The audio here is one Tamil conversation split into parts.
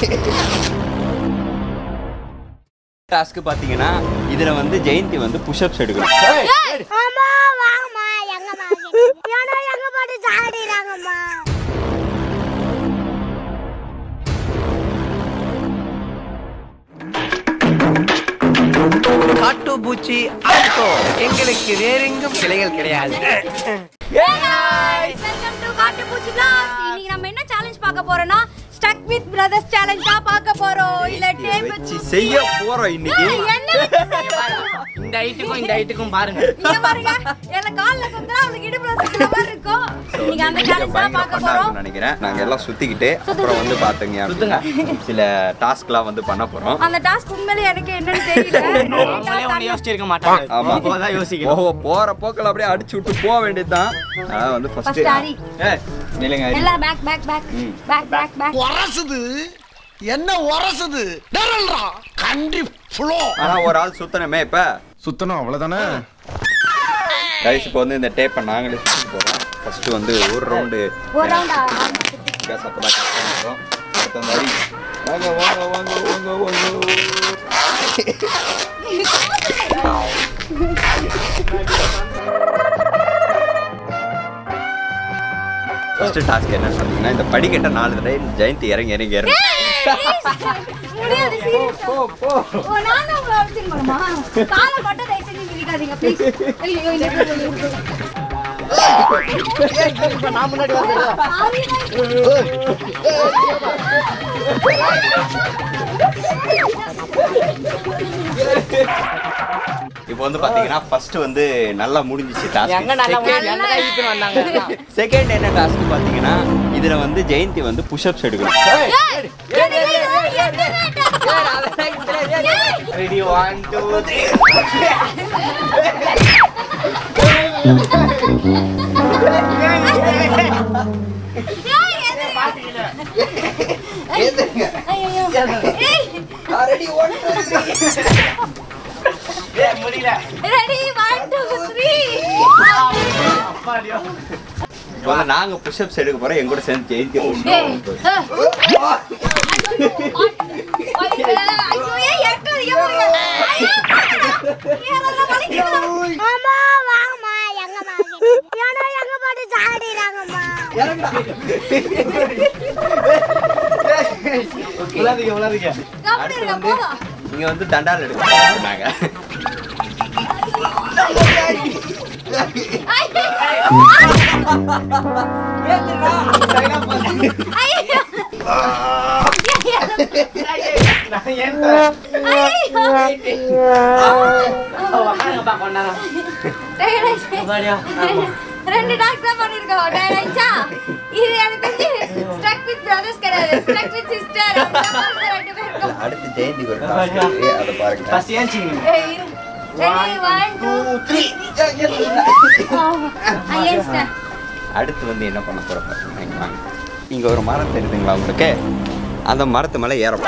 டாஸ்க் பாத்தீங்கன்னா இதுல வந்து ஜெயந்தி வந்து புஷ்அப்ஸ் எடுக்கணும் அம்மா வாங்கம்மா எங்கம்மா ஏன்னா எங்க பாட்டு சாடிறாங்கம்மா காட்டு பூச்சி ஆட்டோ எங்களுக்கு வேறெங்கும் கிளைகள் கிடையாது வெல்கம் டு காட்டுப்பூச்சி vlogs. இன்னைக்கு நம்ம என்ன சேலஞ்ச் பார்க்க போறோம்னா ஸ்டக் வித் பிரதர்ஸ் சேலஞ்ச் தான் பார்க்க போறோம் இல்ல டேப் வச்சு செய்ய போறோம் இன்னைக்கு என்ன வச்சு செய்ய போறோம்? இந்த ஹைட்டுக்கும் இந்த ஹைட்டுக்கும் பாருங்க இங்க பாருங்க என்ன கால்ல சுத்துறா அவளுக்கு இடுப்புல சுத்துற மாதிரி இருக்கும் இன்னைக்கு அந்த சேலஞ்ச் தான் பயங்கர பார்க்க fun ஆ போறோம் இருக்கும்னு நினைக்கிறேன் நாங்க எல்லாம் சுத்திக்கிட்டு அப்புறம் வந்து பாத்தீங்க அப்படின்னா சில டாஸ்க்லாம் வந்து பண்ண போறோம் அந்த டாஸ்க் உண்மையிலே எனக்கு என்னன்னு தெரியல அவங்களே ஒண்ணு யோசிச்சிருக்க மாட்டாங்க ஆமா இப்போதான் யோசிக்கணும் ஓ போற போக்கில் அப்படியே அடிச்சு விட்டு போக வேண்டியதுதான் அதான் வந்து ஃபர்ஸ்ட் ஃபர்ஸ்ட் ஹரி நில்லுங்க ஹரி. எல்லாம் பேக் பேக் பேக் பேக் பேக் பேக் உரசுது என்ன உரசுது நிரல்றா கண்டி ஃப்ளோ ஆனா ஒரு ஆள் சுத்தணுமே இப்ப சுத்தணும் அவ்வளவுதானே கைஸ் இப்போ வந்து இந்த டேப்பை நாங்களே சுத்தி போறோம் ஃபர்ஸ்ட் வந்து ஒரு ரவுண்டு ஒரு ரவுண்டா கேஸ் அப்பதான் கட் பண்ணுறோம் அடுத்த மாதிரி வாங்க வாங்க வாங்க வாங்க வாங்க ஃபர்ஸ்ட் டாஸ்க் என்ன சொன்னீங்கன்னா இந்த படிக்கட்டை நாலு தடவை ஜெயந்தி இறங்கி இறங்கி இறங்கி முடியாது போ போ ஓ நான் தான் உங்களை அடிச்சிருக்கணுமா காலை மட்டும் தயவு செஞ்சு மிதிக்காதீங்க ப்ளீஸ் ஐயோ இந்த நான் முன்னாடி வந்து இப்போ வந்து பாத்தீங்கன்னா ஃபர்ஸ்ட் வந்து நல்லா முடிஞ்சிச்சு எங்க நல்லா டாஸ்க் எங்க தான் இழுத்துன்னு வந்தாங்க செகண்ட் என்ன டாஸ்க் பாத்தீங்கன்னா இதுல வந்து ஜெயந்தி வந்து புஷ்அப்ஸ் எடுக்கணும் ready one two three ready one two three முடியல ரெடி 1 2 3 அப்பாடியோ இப்போ வந்து நாங்க புஷ்அப்ஸ் எடுக்க போறோம் எங்க கூட சேர்ந்து ஜெயந்தி ஏய் ஐயோ ஏன் எட்டது அம்மா வாங்கம்மா எங்கம்மா ஏன்னா எங்க பாட்டு சாடிறாங்கம்மா உலாதீங்க உலாதீங்க அடுத்து வந்து இங்க வந்து தண்டால் எடுக்கணும் நாங்க நான் ஏன் வாங்கப்பா கொண்டாங்க அப்பாடியா ஆமா ரெண்டு டாக் தான் பண்ணிருக்கோம் டயர் ஆயிடுச்சா இது எனக்கு தெரிஞ்சு ஸ்ட்ரக் வித் பிரதர்ஸ் கிடையாது ஸ்ட்ரக் வித் சிஸ்டர் ரெண்டு பேருக்கும் அடுத்து ஜெயந்தி ஒரு டாஸ்க் இருக்கு அதை பாருங்க ஃபர்ஸ்ட் ஏன் சிங்க ஏய், இரு. Ready, one, two, த்ரீ ஆ, ஏறிச்சிட்டேன். அடுத்து வந்து என்ன பண்ண போற பாத்தீங்கன்னா இங்க வாங்க இங்க ஒரு மரம் தெரியுதுங்களா உங்களுக்கு அந்த மரத்து மேல ஏறணும்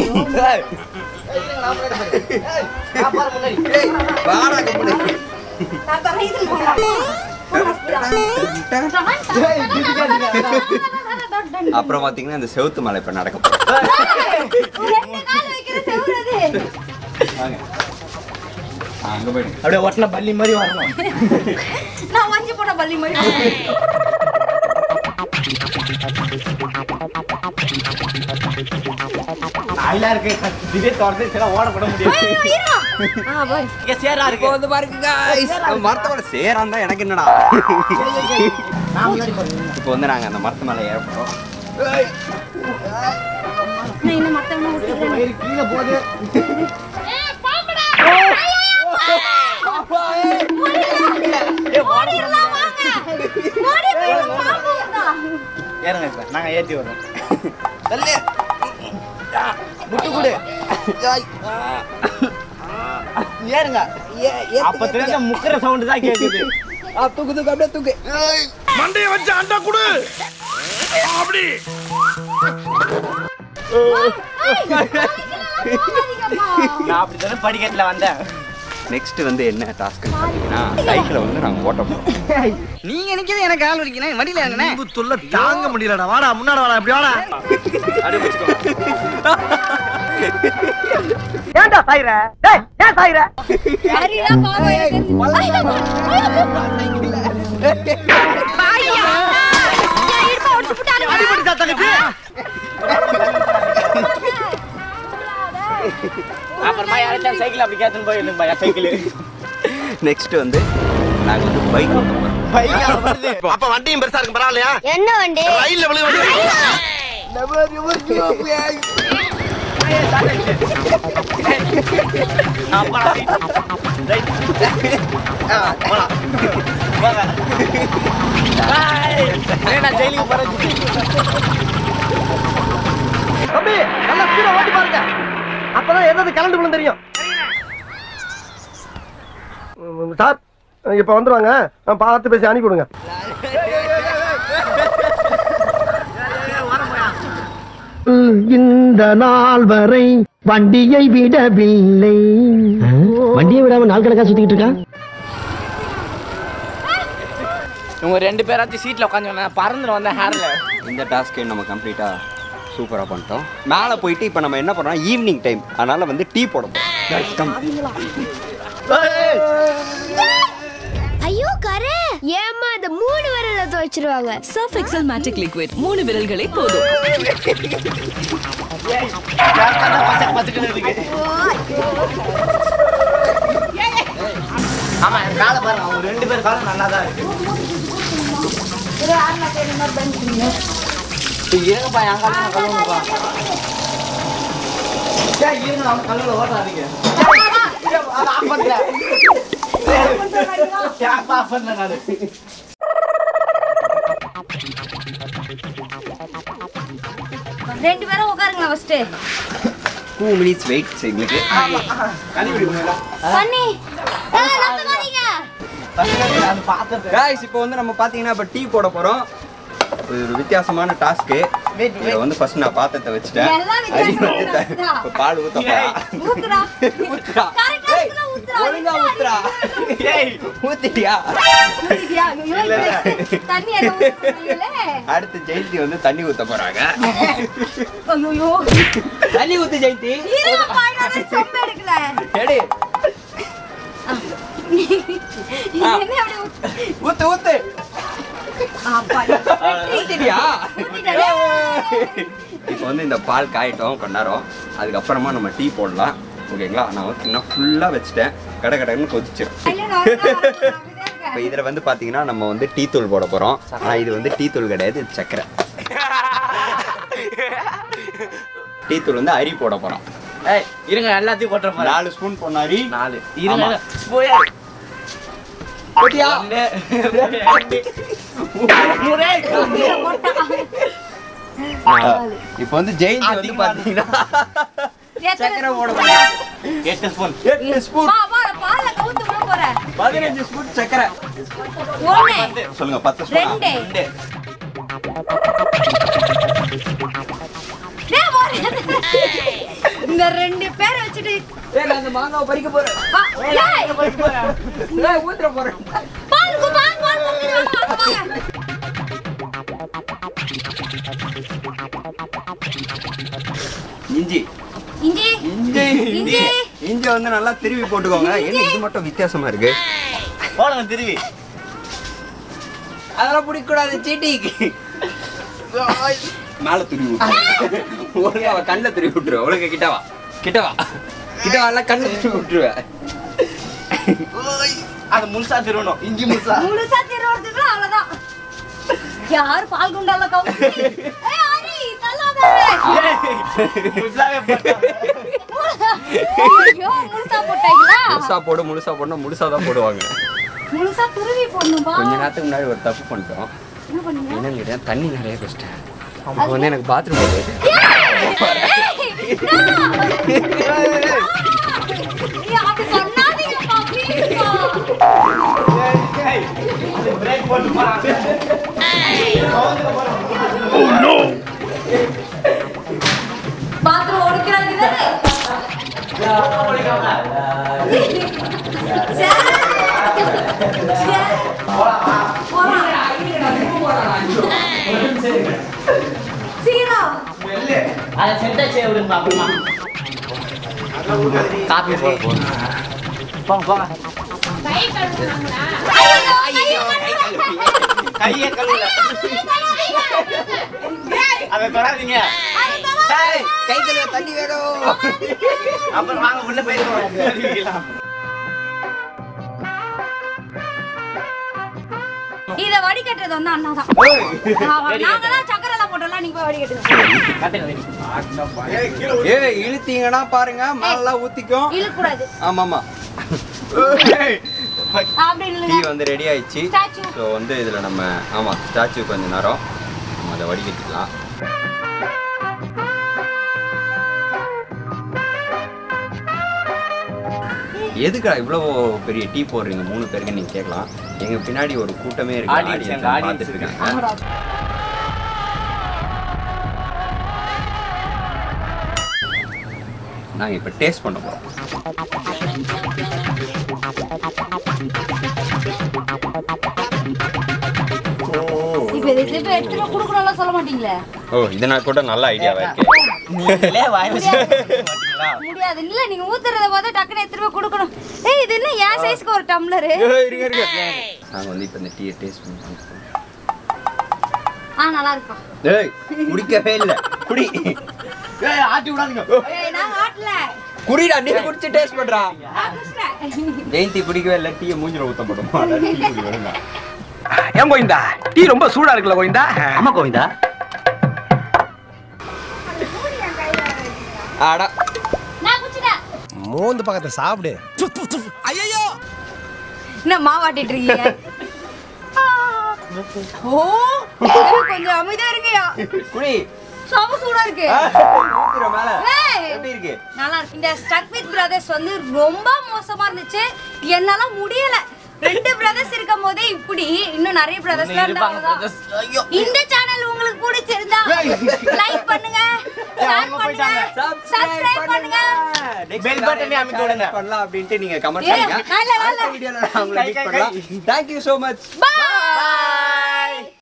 வாடா கம்முனு. நான் தரேன், இது போடலாம். அப்புறம் பாத்தீங்கன்னா இந்த செவுத்து மலை இப்ப நடக்க போறோம் ரெண்டு கால் வைக்கிற செவுரு அது. வாங்க ஆ, அங்க போயிடுங்க அப்படியே ஒட்டின பள்ளி மாதிரி வரணும் நான் வஞ்சி போன பள்ளி மாதிரி ஆயிலா இருக்கு திடீர் தோறது சில ஓட கூட முடியாது ஆ, போய். இங்க சேரா இருக்கு வந்து பாருங்க guys. அந்த மரத்தோட சேரான் தான் எனக்கு என்னடா நான் முன்னாடி போறேன் இப்போ வந்து நாங்க அந்த மரத்து மேல ஏற போறோம் நான் இன்னும் மத்தவனை விட்டுக்கிறேன். வயிறு கீழே போகுது ஓடிடலாம், வாங்க. ஓடி போய் பாம்பு வருதா? ஏறுங்க இப்ப நாங்க ஏத்தி வரோம் தள்ளு முட்டு கொடு ஏறுங்க அப்ப தெரிஞ்ச முக்கிற சவுண்ட் தான் கேக்குது தூக்கு தூக்கு அப்படியே தூக்கு மண்டைய வச்சு அண்டா குடு அப்படி போகாதீங்கப்பா. நான் அப்படித்தானே படிக்கட்டுல வந்தேன் நெக்ஸ்ட் வந்து என்ன டாஸ்க் பார்த்தீங்கன்னா சைக்கிளை வந்து நாங்கள் ஓட்ட போகிறோம் நீங்க நிக்கிறது எனக்கு கால் வலிக்கணும் வண்டியில இறங்கினே இரும்பு தொல்லை தாங்க முடியலடா வாடா முன்னாடி வாடா இப்படி வாடா ஏன்டா சாயிர டேய் ஏன் சாயிர சரிடா பாவம் எனக்கு அடிபட்டுச்சா தங்கச்சி அப்புறமா யாராச்சும் சைக்கிள் அப்படி கேத்துன்னு போயிருந்தேன் பையா சைக்கிள் நெக்ஸ்ட் வந்து நாங்கள் வந்து பைக் ஓட்ட போகிறோம் அப்ப வண்டியும் பெருசா இருக்கு பரவாயில்லையா என்ன வண்டி ரயில்ல விழுக நான் ஜெயிலுக்கு போறேன் தம்பி நல்லா ஸ்பீடா ஓட்டி பாருங்க அப்பதான் எதாவது கலண்டு விழுந்து தெரியும் ம், சார் இப்ப வந்துருவாங்க நான் பார்த்து பேசி அனுப்பி விடுங்க இந்த நாள் வரை வண்டியை விடவில்லை வண்டியை விடாம நாள் கணக்கா சுத்திக்கிட்டு இருக்கான் இவங்க ரெண்டு பேராச்சும் சீட்ல உட்காந்து பறந்துட்டு வந்தேன் ஹேர்ல இந்த டாஸ்க்கையும் நம்ம கம்ப்ளீட்டாக சூப்பராக பண்ணிட்டோம் மேலே போயிட்டு இப்போ நம்ம என்ன பண்ணுறோம் ஈவினிங் டைம் அதனால் வந்து டீ போட போகிறோம் ஐயோ கரே ஏமா இந்த மூணு விரல துவைச்சிருவாங்க சர்ஃப் எக்ஸல் மேட்டிக் லிக்விட் மூணு விரல்களே போதும் ஆமா என் காலை பாருங்க அவங்க ரெண்டு பேர் காலம் நல்லா தான் இருக்கு இருங்கப்பா என் காலம் நான் கழுவுங்கப்பா ஏய், இருங்க அவங்க கழுவுல ஓட்டாதீங்க ஆஃப் பண்றேன் ஆஃப் பண்றேன் நானு ரெண்டு பேரும் உட்காருங்களா ஃபர்ஸ்ட் டூ மினிட்ஸ் வெயிட் எங்களுக்கு பண்ணி ஏய், நம்ம வரீங்க அது பார்த்துட்டு காய்ஸ் இப்போ வந்து நம்ம பார்த்தீங்கன்னா இப்போ டீ போட போகிறோம் இது ஒரு வித்தியாசமான டாஸ்க்கு இதை வந்து ஃபர்ஸ்ட் நான் பாத்திரத்தை வச்சுட்டேன் எல்லாம் அடி வித்தியாசமா வந்து த- இருக்குதா? இப்போ பால் ஊற்றப்பா ஊத்துடா ஊத்துறா கரெக்டா ஏய், இருக்குதா, ஊத்துறா. ஒழுங்கா ஊத்துறா ஏய் ஊத்திட்டியா ஊத்திட்டியா? ஐயோ, இப்படி தண்ணி என்ன ஊத்துறீங்களே? அடுத்து ஜெயந்தி வந்து தண்ணி ஊத்த போறாங்க ஐயோ தண்ணி ஊத்து ஜெயந்தி இருப்பா நான் சொம்ப எடுக்கல எடு என்ன அப்படி ஊத்து- ஊத்து ஊத்து அப்பா, ஊத்திட்டியா ஊத்திட்டேனே. இப்போ வந்து இந்த பால் காயட்டும் கொஞ்ச நேரம் அதுக்கப்புறமா நம்ம டீ போடலாம் ஓகேங்களா நான் வந்து இன்னும் ஃபுல்லாக வச்சுட்டேன் கடை கடைன்னு கொதிச்சிடும் இல்ல, நான் அப்படிதான் இருக்கேன். இப்போ இதில் வந்து பார்த்தீங்கன்னா நம்ம வந்து டீ தூள் போட போகிறோம் ஆனால் இது வந்து டீ தூள் கிடையாது இது சக்கரை டீ தூள் வந்து அரி போட போகிறோம் ஏய் இருங்க எல்லாத்தையும் கொட்டுற போறேன் நாலு ஸ்பூன் போன அரி நாலு இருங்க ஆமா. போய் போட்டியா? இப்போ வந்து ஜெயந்தி வந்து அதிகமா பார்த்தீங்கன்னா எத்தனை சக்கரை போட போகிறோம் எட்டு ஸ்பூன் எட்டு ஸ்பூன் வா, வா, நான் பால்ல கவுத்து விட போறேன். பதினஞ்சு ஸ்பூன் சக்கரை ஒண்ணு, சொல்லுங்க பத்து ஸ்பூன் ரெண்டு. ரெண்டு டேய், ஒரு- இந்த ரெண்டு பேரை வச்சுட்டு ஏய் நான் அந்த மாங்காவை பறிக்க போறேன் வா, டேய், ஏய் ஊத்துற போறேன் பால் கு- பால், பால் குடிக்கிறவா, வாங்க, வாங்க. இஞ்சி இஞ்சி இஞ்சி இஞ்சி. இஞ்சி வந்து நல்லா திருவி போட்டுக்கோங்க என்ன இது மட்டும் வித்தியாசமா இருக்கு போடுங்க திருவி அதெல்லாம் பிடிக்க கூடாது சீட்டிக்கு மேல துருவி விட்டுரு ஒழுங்கா அவ கண்ணில் துருவி விட்டுருவேன் ஒழுங்கா கிட்ட வா கிட்ட வா கிட்ட வா எல்லாம் கண்ணில் துருவி விட்டுருவேன் அது முழுசா திருவணும் இஞ்சி முழுசா முழுசா திருவறதுக்குள்ள அவ்வளவுதான் யார் பால் குண்டால கவுத்து ஏய் ஆரி தள்ளாதே முழுசாவே போட்டா. ஐயோ முழுசா போட்டாங்களா முழுசா போடு முழுசா போடணும் முழுசா தான் போடுவாங்க முழுசா துருவி போடணும்பா கொஞ்ச நேரத்துக்கு முன்னாடி ஒரு தப்பு பண்ணிட்டோம் என்ன பண்ணீங்க என்னன்னு கேட்டேன் தண்ணி நிறைய குடிச்சிட்டேன் அப்போ வந்து எனக்கு பாத்ரூம் போகுது ஏய், அப்படி பண்ணாதீங்கப்பா ப்ளீஸ்ப்பா அது பிரேக் போட்டு போறாங்க பாத்ரூம் ஒடுக்குறாங்க தானே சீக்கிரம் அதை செட்டா செய்ய விடுங்க அப்புறமா காப்பி போட போதும் போங்க போங்க கையை கழுவுல அதை தொடாதீங்க ஏய், கை கழுவ தண்ணி வேணும் அப்புறம் வாங்க உள்ள போயிருக்கோம் இத வடிகட்டுறது வந்து அண்ணா தான் நாங்க தான் சக்கரை எல்லாம் போட்டோம்ல நீங்க போய் வடிகட்டுங்க ஏ இழுத்தீங்கன்னா பாருங்க மேலாம் ஊத்திக்கும் இழுக்கூடாது ஆமாமா அப்படி டீ இல்லைங்க வந்து ரெடி ஆயிடுச்சு Statue. ஸோ வந்து இதில் நம்ம ஆமாம் ஸ்டாச்சு கொஞ்ச நேரம் நம்ம அதை வடிகட்டிக்கலாம் எதுக்குடா இவ்வளோ பெரிய டீ போடுறீங்க மூணு பேருக்கு நீங்கள் கேட்கலாம் எங்க பின்னாடி ஒரு கூட்டமே இருக்கு Audience, audience எங்க audience பார்த்துட்டு இருக்காங்க நாங்கள் இப்போ டேஸ்ட் பண்ண போகிறோம் இப்ப இது இப்ப எடுத்து போய் குடுக்கணும்லாம் சொல்ல மாட்டீங்களே ஓ இது நான் கூட நல்ல ஐடியாவா இருக்கு நீங்களே வாய் வச்சு மாட்டீங்களா முடியாது இல்ல நீங்க ஊத்துறத பார்த்தா டக்குனு எடுத்து போய் குடுக்கணும் ஏய் இது என்ன என் சைஸ்க்கு ஒரு டம்ளரு இருங்க இருங்க நாங்கள் வந்து இப்போ இந்த டீயை டேஸ்ட் பண்ணி பார்க்க போறோம். ஆ நல்லா இருக்கும் ஏய் குடிக்கவே இல்லை குடி ஏய் ஆட்டி விடாதீங்க ஏய் நான் ஆட்டல குடிடா நீ குடிச்சு டேஸ்ட் பண்றா நான் குடிச்சிட்டேன். ஜெயந்தி குடிக்கவே இல்லை டீயை மூஞ்சில ஊத்த போடுமா டீ குடி வருங்க ஏன் கோவிந்தா டீ ரொம்ப சூடா இருக்குல்ல கோவிந்தா ஆமா கோவிந்தா ஆடா நான் குடிச்சிட்டேன் மூந்து பக்கத்தை சாப்பிடு என்ன மாவாட்டிட்டு இருக்கீங்க ஓ ஏய், கொஞ்சம் அமைதியா இருங்கயா குடி சம சூடா இருக்கு ஊத்துற மேல ஏய். எப்படி இருக்கு நல்லா இருக்கு இந்த ஸ்டக் வித் பிரதர்ஸ் வந்து ரொம்ப மோசமா இருந்துச்சு என்னால முடியல ரெண்டு பிரதர்ஸ் இருக்கும் போதே இப்படி இன்னும் நிறைய பிரதர்ஸ் இருப்பாங்க brothers. ஐயோ இந்த சேனல் உங்களுக்கு பிடிச்சிருந்தா லைக் பண்ணுங்க ஷேர் அவங்க பண்ணுங்க போயிட்டாங்க. சப்ஸ்கிரைப் பண்ணுங்க Next Bell button ஐ அமைக்க விடுங்க. பண்ணலாம் அப்படின்ட்டு நீங்க கமெண்ட் ஏய், பண்ணுங்க நல்ல, நல்ல. அடுத்த வீடியோல நான் உங்களை கை, மீட் கை, பண்ணலாம் தேங்க்யூ so மச் Bye.